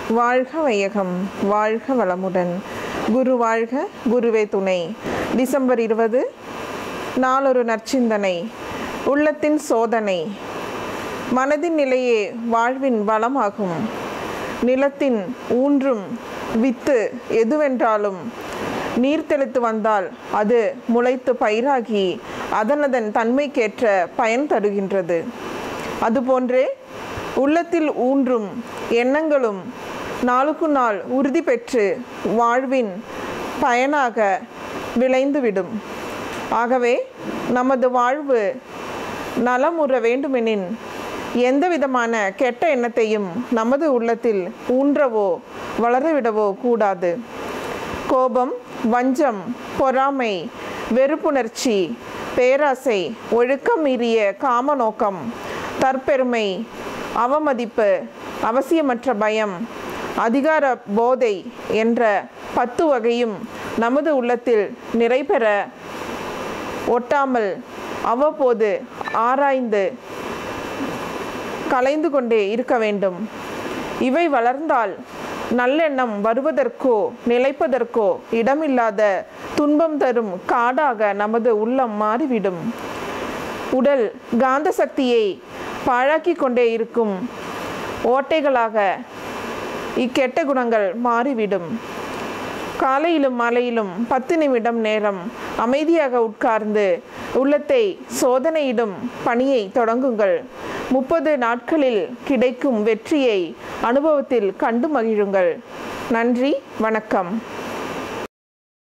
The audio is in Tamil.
வாழ்க வையகம் வாழ்க வளமுடன் குரு வாழ்க குருவே துணை டிசம்பர் இருபது நாளொரு நற்சிந்தனை உள்ளத்தின் சோதனை மனதின் நிலையே வாழ்வின் வளமாகும் நிலத்தின் ஊன்றும் வித்து எதுவென்றாலும் நீர் தெளித்து வந்தால் அது முளைத்து பயிராகி அதனதன் தன்மைக்கேற்ற பயன் தருகின்றது அதுபோன்றே உள்ளத்தில் ஊன்றும் எண்ணங்களும் நாளுக்கு நாள் உறுதி பெற்று வாழ்வின் பயனாக விளைந்துவிடும் ஆகவே நமது வாழ்வு நலமுற வேண்டுமெனின் எந்த விதமான கெட்ட எண்ணத்தையும் நமது உள்ளத்தில் ஊன்றவோ வளரவிடவோ கூடாது கோபம் வஞ்சம் பொறாமை வெறுப்புணர்ச்சி பேராசை ஒழுக்கம் மீறிய காம நோக்கம் தற்பெருமை அவமதிப்பு அவசியமற்ற பயம் அதிகார போதை என்ற பத்து வகையும் நமது உள்ளத்தில் நிறைபெற ஒட்டாமல் அவ்வப்போது ஆராய்ந்து கலைந்து கொண்டே இருக்க வேண்டும் இவை வளர்ந்தால் நல்லெண்ணம் வருவதற்கோ நிலைப்பதற்கோ இடமில்லாத துன்பம் தரும் காடாக நமது உள்ளம் மாறிவிடும் உடல் காந்த சக்தியை பாழாக்கி கொண்டே இருக்கும் ஓட்டைகளாக இக்கெட்ட குணங்கள் மாறிவிடும் காலையிலும் மாலையிலும் பத்து நிமிடம் நேரம் அமைதியாக உட்கார்ந்து உள்ளத்தை சோதனையிடும் பணியை தொடங்குங்கள் முப்பது நாட்களில் கிடைக்கும் வெற்றியை அனுபவத்தில் கண்டு மகிழுங்கள் நன்றி வணக்கம்